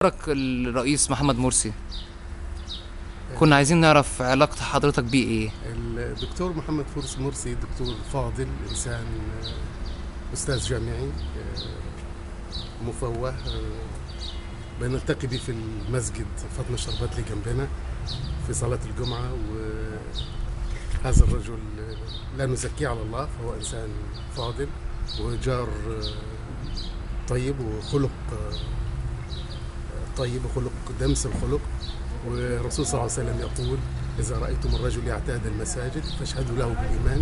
رأيك الرئيس محمد مرسي كنا عايزين نعرف علاقة حضرتك بيه ايه الدكتور محمد فورس مرسي دكتور فاضل انسان آه، استاذ جامعي آه، مفوه آه، بنلتقي به في المسجد فاطمه الشرباتلي جنبنا في صلاه الجمعه وهذا الرجل آه، لا نزكيه على الله فهو انسان فاضل وجار آه، طيب وخلق آه، طيب وخلق دمس الخلق والرسول صلى الله عليه وسلم يقول إذا رأيتم الرجل يعتاد المساجد فاشهدوا له بالإيمان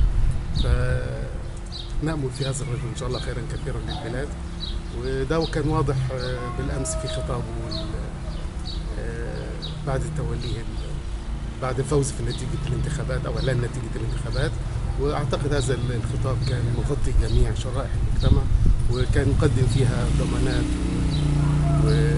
فنأمل في هذا الرجل إن شاء الله خيرا كثيرا للبلاد وده كان واضح آه، بالأمس في خطابه ال- آه، بعد توليه ال- بعد الفوز في نتيجة الانتخابات أو إعلان نتيجة الانتخابات وأعتقد هذا ال- الخطاب كان مغطي جميع شرائح المجتمع وكان يقدم فيها ضمانات و... و...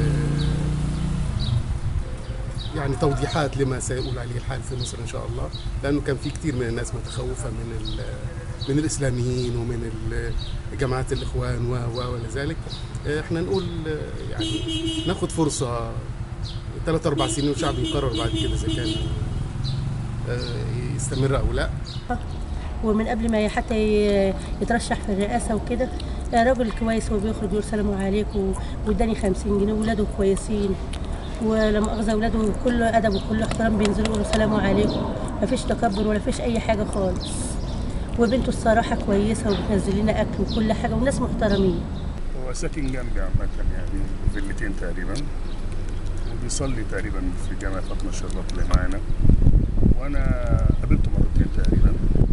يعني توضيحات لما سيؤول عليه الحال في مصر ان شاء الله لانه كان في كثير من الناس متخوفه من ال- من الاسلاميين ومن ال- جماعات الاخوان و و والى ذلك احنا نقول يعني ناخذ فرصه ثلاث اربع سنين والشعب يقرر بعد كده اذا كان آه، يستمر او لا ومن قبل ما حتى ي- يترشح في الرئاسه وكده راجل كويس وبيخرج يقول سلام عليكم واداني 50 جنيه ولاده كويسين ولما اخذ اولاده كل ادب وكل احترام بينزلوا يقولوا سلام عليكم مفيش تكبر ولا فيش اي حاجه خالص وبنته الصراحه كويسه وبتنزل لنا اكل وكل حاجه والناس محترمين هو ساكن جنبي عامة يعني فيلتين تقريبا وبيصلي تقريبا في جامع فاطمة الشربات اللي معانا وأنا قابلته مرتين تقريبا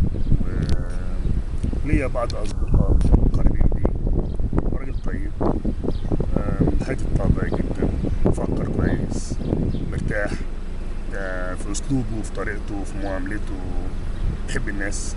وليا بعض أصدقاء قريبين بيه راجل طيب آه، من حيث الطبع جدا مفكر كويس مرتاح آه، في أسلوبه في طريقته في معاملته بيحب الناس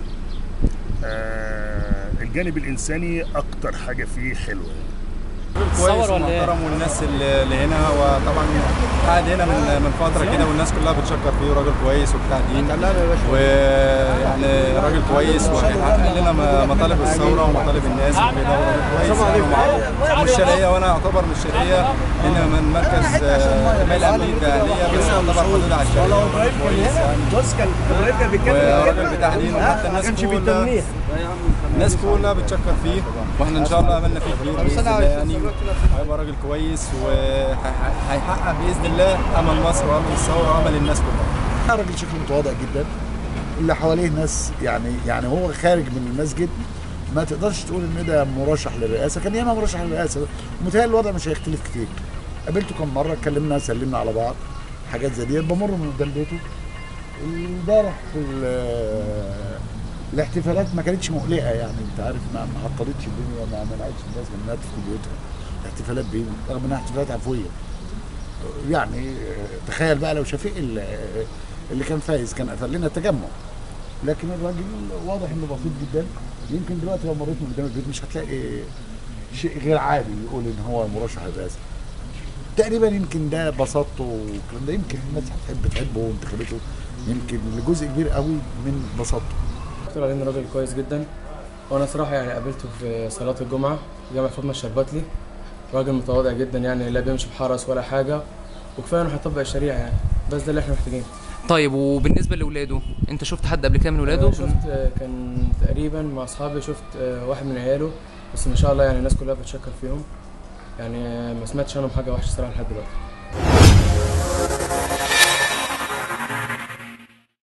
آه، الجانب الإنساني أكتر حاجة فيه حلوة كويس ومحترم والناس اللي اللي هنا وطبعا قاعد هنا من من فتره كده والناس كلها بتشكر فيه راجل كويس وبتاع دين ويعني راجل كويس وهيحقق لنا م- مطالب الثوره ومطالب الناس وكده وراجل كويس يعني ومعروف. مش شرقيه وانا اعتبر مش شرقيه هنا من مركز آه، ميل امنيه الدهليه بس يعتبر حدود على الشرقيه كويس يعني وراجل بتاع دين وحتى الناس كلها الناس كلها بتشكر فيه واحنا ان شاء الله املنا فيه كبير باذن الله يعني هيبقى راجل كويس وهيحقق باذن الله امل مصر وامل الثوره وامل الناس كلها راجل شكله متواضع جدا اللي حواليه ناس يعني يعني هو خارج من المسجد ما تقدرش تقول ان ده مرشح للرئاسه كان ياما مرشح للرئاسه متهيألي الوضع مش هيختلف كتير قابلته كم مره اتكلمنا سلمنا على بعض حاجات زي دي بمر من قدام بيته امبارح في ال- الاحتفالات ما كانتش مقلقه يعني انت عارف ما ما عطلتش الدنيا ما منعتش الناس من انها تدخل بيوتها الاحتفالات دي رغم انها احتفالات عفويه يعني آه، تخيل بقى لو شفيق ال- آه، اللي كان فايز كان قفل لنا التجمع لكن الراجل واضح انه بسيط جدا يمكن دلوقتي لو مريت من قدام البيت مش هتلاقي شيء غير عادي يقول ان هو مرشح للرئاسه تقريبا يمكن ده بساطته والكلام ده يمكن الناس هتحب تحبه وانتخابته يمكن لجزء كبير قوي من بساطته دكتور علي راجل كويس جدا وانا صراحه يعني قابلته في صلاه الجمعه في جامع فاطمه الشرباتلي راجل متواضع جدا يعني لا بيمشي بحرس ولا حاجه وكفايه انه هيطبق الشريعه يعني بس ده اللي احنا محتاجينه طيب وبالنسبة لولاده انت شفت حد قبل كده من ولاده؟ أنا شفت آه، كان تقريبا مع اصحابي شفت آه، واحد من عياله بس ما شاء الله يعني الناس كلها بتشكر فيهم يعني آه، ما سمعتش عنهم حاجه وحشه صراحه لحد دلوقتي